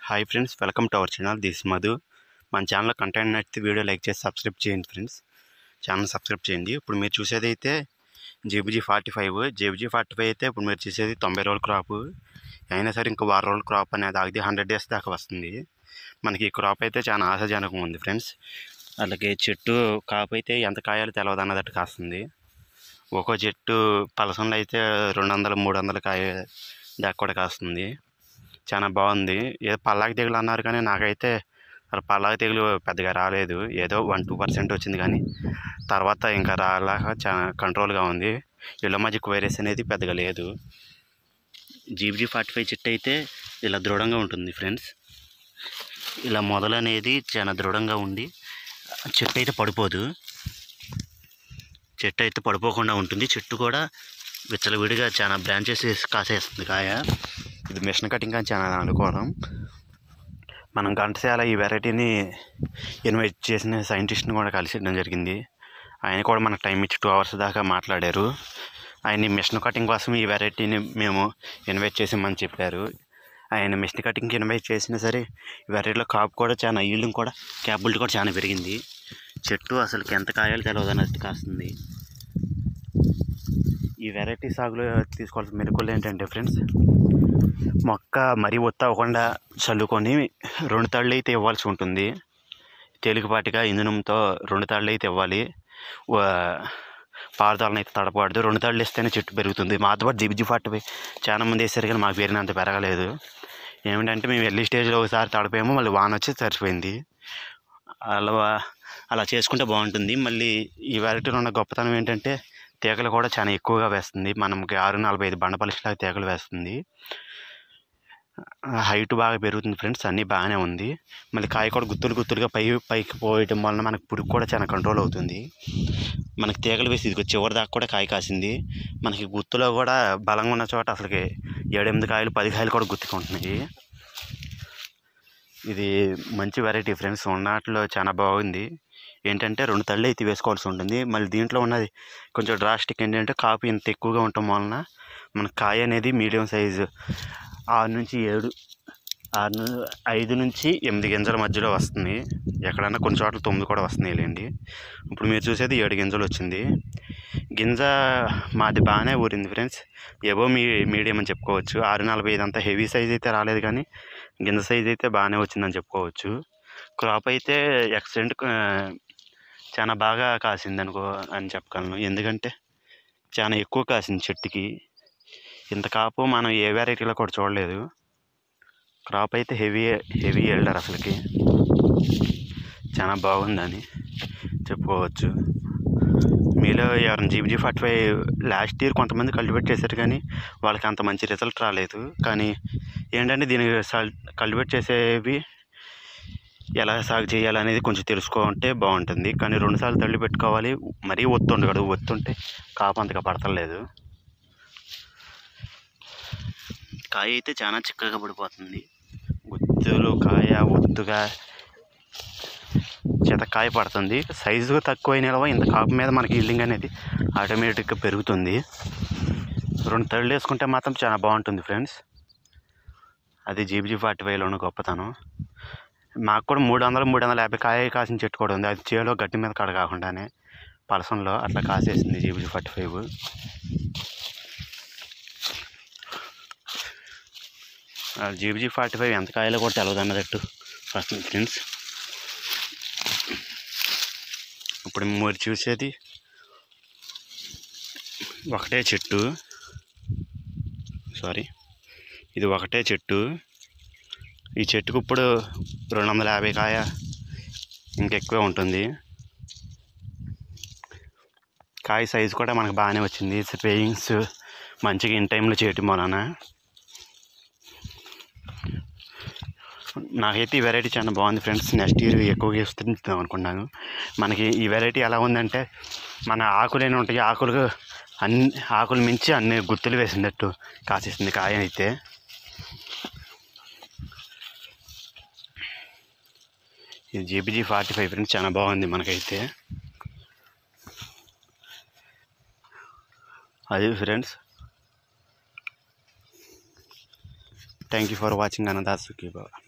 hi friends welcome to our channel this Madhu మన channel content నచ్చితే video like చేసి subscribe చేయండి ఫ్రెండ్స్ ఛానల్ సబ్స్క్రైబ్ చేయండి ఇప్పుడు మీరు చూసేది అయితే జేబుజీ ఫార్టీ ఫైవ్ జేబుజీ ఫార్టీ ఫైవ్ అయితే ఇప్పుడు మీరు చూసేది తొంభై రోజుల క్రాప్ అయినా సరే ఇంకా వారం రోజుల క్రాప్ అనేది ఆగితే హండ్రెడ్ డేస్ దాకా వస్తుంది మనకి ఈ క్రాప్ అయితే చాలా ఆశాజనకంగా ఉంది ఫ్రెండ్స్ అలాగే చెట్టు కాపు అయితే ఎంత కాయాలో తెలవదు అన్నదట్టు కాస్తుంది ఒక్కో చెట్టు పలసంలో అయితే రెండు వందలు మూడు వందల కాయ దాకా కూడా కాస్తుంది చాలా బాగుంది ఏదో పల్లాకి తెగులు అన్నారు కానీ నాకైతే అసలు పల్లాకి తెగులు పెద్దగా రాలేదు ఏదో వన్ టూ పర్సెంట్ వచ్చింది కానీ తర్వాత ఇంకా రాలేక చాలా కంట్రోల్గా ఉంది ఇళ్ళ మధ్యకు వైరస్ అనేది పెద్దగా లేదు జీబీజీ ఫార్టీ ఫైవ్ చెట్టు అయితే ఇలా దృఢంగా ఉంటుంది ఫ్రెండ్స్ ఇలా మొదలు అనేది చాలా దృఢంగా ఉండి చెట్టు అయితే పడిపోదు చెట్టు అయితే పడిపోకుండా ఉంటుంది చెట్టు కూడా విచ్చలవిడిగా చాలా బ్రాంచెస్ కాసేస్తుంది కాయ ఇది మిషన్ కటింగ్ అని చాలా అనుకోవడం మనం ఘంటసాల ఈ వెరైటీని ఇన్వైట్ చేసిన సైంటిస్ట్ని కూడా కలిసిడం జరిగింది ఆయన కూడా మనకు టైం ఇచ్చి టూ అవర్స్ దాకా మాట్లాడారు ఆయన మిషన్ కటింగ్ కోసం ఈ వెరైటీని మేము ఇన్వైట్ చేసామని చెప్పారు ఆయన మిషన్ కటింగ్కి ఇన్వైట్ చేసినా సరే ఈ వెరైటీలో కాపు కూడా చాలా ఈల్డింగ్ కూడా క్యాపబిలిటీ కూడా చాలా పెరిగింది చెట్టు అసలు ఎంత కాయాలు తెలియదు అన్నట్టు కాస్తుంది ఈ వెరైటీ సాగులో తీసుకోవాల్సిన మెరుకులు ఏంటంటే ఫ్రెండ్స్ మొక్క మరీ ఒత్తి అవ్వకుండా చల్లుకొని రెండు తాళ్ళు అయితే ఇవ్వాల్సి ఉంటుంది తేలికపాటిగా ఇంధనంతో రెండు తాళ్ళు అయితే ఇవ్వాలి వా- పారుదలను అయితే తడపకూడదు రెండు తాళ్ళు ఇస్తేనే చెట్టు పెరుగుతుంది మాతో పాటు జిబిజి ఫార్టీ చాలా మంది వేసారు కానీ మాకు పెరిగినంత పెరగలేదు ఏమిటంటే మేము ఎల్లి స్టేజ్లో ఒకసారి తడపేమో మళ్ళీ వాన వచ్చి సరిపోయింది అలా అలా చేసుకుంటే బాగుంటుంది మళ్ళీ ఈ వెరైటీలో ఉన్న గొప్పతనం ఏంటంటే తీగలు కూడా చాలా ఎక్కువగా వేస్తుంది మనకి ఆరు నలభై ఐదు బండపలిసిలాగా తీగలు వేస్తుంది హైట్ బాగా పెరుగుతుంది ఫ్రెండ్స్ అన్నీ బాగానే ఉంది మళ్ళీ కాయ కూడా గుత్తులు గుత్తులుగా పై పైకి పోయటం వలన మనకు పురుగు కూడా చాలా కంట్రోల్ అవుతుంది మనకి తీగలు వేసి ఇదిగో చివరి దాకా కూడా కాయ కాసింది మనకి గుత్తులో కూడా బలంగా ఉన్న చోట అసలుకి ఏడెనిమిది కాయలు పది కాయలు కూడా గుత్తుకుంటున్నాయి ఇది మంచి వెరైటీ ఫ్రెండ్స్ ఉన్నట్లో చాలా బాగుంది ఏంటంటే రెండు తళ్ళు అయితే వేసుకోవాల్సి ఉంటుంది మళ్ళీ దీంట్లో ఉన్నది కొంచెం డ్రాస్టిక్ ఏంటంటే కాపు ఇంత ఎక్కువగా ఉండటం వలన మన కాయ అనేది మీడియం సైజు ఆరు నుంచి ఏడు ఆరు ను- ఐదు నుంచి ఎనిమిది గింజల మధ్యలో వస్తుంది ఎక్కడన్నా కొన్ని చోట్ల తొమ్మిది కూడా వస్తున్నాయి లేండి ఇప్పుడు మీరు చూసేది ఏడు గింజలు వచ్చింది గింజ మాది బాగానే ఊరింది ఫ్రెండ్స్ ఏవో మీ మీడియం అని చెప్పుకోవచ్చు ఆరు నలభై ఐదు అంత హెవీ సైజ్ అయితే రాలేదు కానీ గింజ సైజ్ అయితే బాగానే వచ్చిందని చెప్పుకోవచ్చు క్రాప్ అయితే ఎక్సలెంట్ చాలా బాగా కాసింది అనుకో అని చెప్పగలను ఎందుకంటే చాలా ఎక్కువ కాసింది చెట్టుకి ఇంత కాపు మనం ఏ వెరైటీలో కూడా చూడలేదు క్రాప్ అయితే హెవీ హెవీ ఎల్డర్ అసలుకి చాలా బాగుందని చెప్పుకోవచ్చు మీలో ఎవరైనా G B G forty five last year కొంతమంది కల్టివేట్ చేశారు కానీ వాళ్ళకి అంత మంచి రిజల్ట్ రాలేదు కానీ ఏంటంటే దీనికి కల్టివేట్ చేసేవి ఎలా సాగు చేయాలనేది కొంచెం తెలుసుకుంటే బాగుంటుంది కానీ రెండుసార్లు తల్లి పెట్టుకోవాలి మరీ ఒత్తు ఉండకూడదు ఒత్తుంటే కాపు అంతగా పడతలేదు కాయ అయితే చాలా చిక్కగా పడిపోతుంది గుత్తులు కాయ ఒత్తుగా చేత కాయ పడుతుంది సైజు తక్కువ నిలవ ఇంత కాపు మీద మనకి ఈల్డింగ్ అనేది ఆటోమేటిక్గా పెరుగుతుంది రెండు తళ్ళు వేసుకుంటే మాత్రం చాలా బాగుంటుంది ఫ్రెండ్స్ అది జీబీజీ ఫార్టీ ఫైవ్లో ఉన్న గొప్పతనం మాకు కూడా మూడు వందలు మూడు వందల యాభై కాయ కాసిన చెట్టు కూడా ఉంది అది చేలో గట్టి మీద కడ కాకుండానే పలసంలో అట్లా కాసేసింది G B G forty five G B G forty five ఎంత కాయలో కూడా తెలవదు అన్నదట్టు ఫస్ట్ ఫ్రెండ్స్ ఇప్పుడు మీరు చూసేది ఒకటే చెట్టు సారీ ఇది ఒకటే చెట్టు ఈ చెట్టుకు ఇప్పుడు రెండు వందల యాభై కాయ ఇంకెక్కువే ఉంటుంది కాయ సైజు కూడా మనకు బాగానే వచ్చింది స్ప్రేయింగ్స్ మంచిగా ఇన్ టైంలో చేయటం వలన నాకైతే ఈ వెరైటీ చాలా బాగుంది ఫ్రెండ్స్ నెక్స్ట్ ఇయర్ ఎక్కువగా విస్తరించుదాం అనుకున్నాను మనకి ఈ వెరైటీ ఎలా ఉందంటే మన ఆకులు ఉంటాయి ఆకులు అన్ని ఆకులు మించి అన్ని గుర్తులు వేసినట్టు కాసేస్తుంది కాయ అయితే ఇది జేబీజీ ఫార్టీ ఫైవ్ ఫ్రెండ్స్ చాలా బాగుంది మనకైతే అది friends thank you for watching అన్నదాస్ సుఖీ బాబా